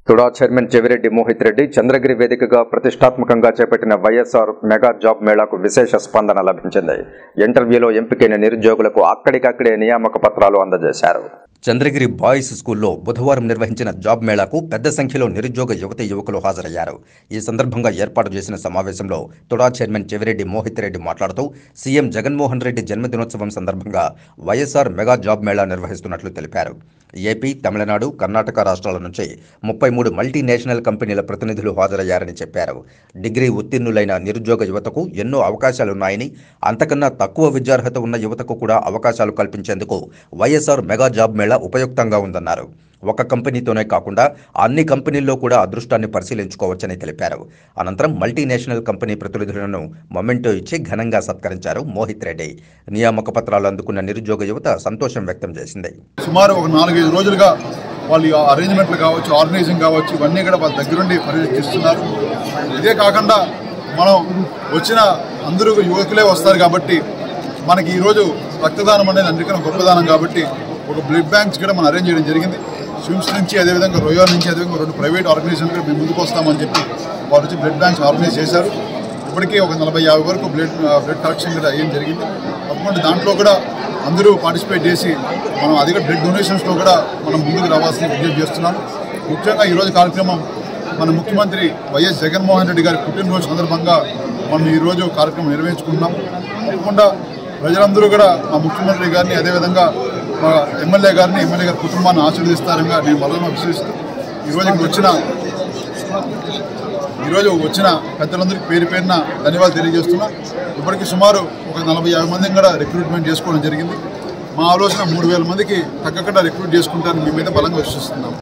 TUDA chairman Chevireddy Mohith Reddy Chandragiri వేదికగా ప్రతిష్టాత్మకంగా చేపట్టిన వైఎస్ఆర్ మెగా జాబ్ మేళాకు విశేష స్పందన లభించింది ఇంటర్వ్యూలో ఎంపికైన నిరుద్యోగులకు అక్కడికక్కడే నియామక పత్రాలు అందజేశారు చంద్రగిరి బాయ్స్ స్కూల్లో బుధవారం నిర్వహించిన జాబ్ మేళాకు పెద్ద సంఖ్యలో నిరుద్యోగ యువతి యువకులు హాజరయ్యారు ఈ సందర్భంగా ఏర్పాటు చేసిన సమావేశంలో తుడా చైర్మన్ చెవిరెడ్డి మోహిత్ రెడ్డి మాట్లాడుతూ సీఎం జగన్మోహన్ రెడ్డి జన్మదినోత్సవం సందర్భంగా వైఎస్ఆర్ మెగా జాబ్ మేళా నిర్వహిస్తున్నట్లు తెలిపారు ఏపీ తమిళనాడు కర్ణాటక రాష్ట్రాల నుంచి ముప్పై మూడు మల్టీనేషనల్ కంపెనీల ప్రతినిధులు హాజరయ్యారని చెప్పారు డిగ్రీ ఉత్తీర్ణులైన నిరుద్యోగ యువతకు ఎన్నో అవకాశాలున్నాయని అంతకన్నా తక్కువ విద్యార్హత ఉన్న యువతకు కూడా అవకాశాలు కల్పించేందుకు వైఎస్ఆర్ మెగా జాబ్ మేళా ఉపయుక్తంగా ఉందన్నారు ఒక కంపెనీతోనే కాకుండా అన్ని కంపెనీల్లో కూడా అదృష్టాన్ని పరిశీలించుకోవచ్చని తెలిపారు అనంతరం మల్టీనేషనల్ కంపెనీ ప్రతినిధులను మొమెంటో ఇచ్చి ఘనంగా సత్కరించారు మోహిత్ రెడ్డి నియామక పత్రాలు అందుకున్న నిరుద్యోగ యువత సంతోషం వ్యక్తం చేసింది సుమారు ఒక నాలుగైదు రోజులుగా వాళ్ళు అరేంజ్మెంట్లు కావచ్చు ఆర్గనైజింగ్ కావచ్చు ఇవన్నీ కూడా వాళ్ళ దగ్గరుండి పర్యవేక్షిస్తున్నారు ఇదే కాకుండా మనం వచ్చిన అందరూ యువకులే వస్తారు కాబట్టి మనకి ఈరోజు రక్తదానం అనేది అందుకని గొప్పదానం కాబట్టి ఒక బ్లడ్ బ్యాంక్స్ కూడా మనం అరేంజ్ చేయడం జరిగింది స్విమ్స్ నుంచి అదేవిధంగా రొయోల్ నుంచి అదేవిధంగా రెండు ప్రైవేట్ ఆర్గనైజేషన్ కూడా మేము ముందుకు వస్తామని చెప్పి వాళ్ళు వచ్చి బ్లడ్ బ్యాంక్స్ ఆర్గనైజ్ చేశారు ఇప్పటికే ఒక నలభై యాభై వరకు బ్లడ్ బ్లడ్ కలెక్షన్ కూడా అయ్యేం జరిగింది తప్పకుండా దాంట్లో కూడా అందరూ పార్టిసిపేట్ చేసి మనం అధిక బ్లడ్ డొనేషన్స్లో కూడా మనం ముందుకు రావాల్సిన విజ్ఞప్తి చేస్తున్నాను ముఖ్యంగా ఈరోజు కార్యక్రమం మన ముఖ్యమంత్రి వైఎస్ జగన్మోహన్ రెడ్డి గారి పుట్టినరోజు సందర్భంగా మనం ఈరోజు కార్యక్రమం నిర్వహించుకుంటున్నాం తప్పకుండా ప్రజలందరూ కూడా మా ముఖ్యమంత్రి గారిని అదేవిధంగా మా ఎమ్మెల్యే గారిని ఎమ్మెల్యే గారి కుటుంబాన్ని ఆశీర్వదిస్తారని నేను బలంగా విశ్వసిస్తూ ఈరోజు ఇక్కడ వచ్చిన ఈరోజు వచ్చిన పెద్దలందరికీ పేరు పేరున ధన్యవాదాలు తెలియజేస్తున్నా ఇప్పటికి సుమారు ఒక నలభై యాభై మందిని కూడా రిక్రూట్మెంట్ చేసుకోవడం జరిగింది మా ఆలోచన మూడు వేల మందికి తగ్గకుండా రిక్రూట్ చేసుకుంటారని మీ మీద బలంగా విశ్వసిస్తున్నాం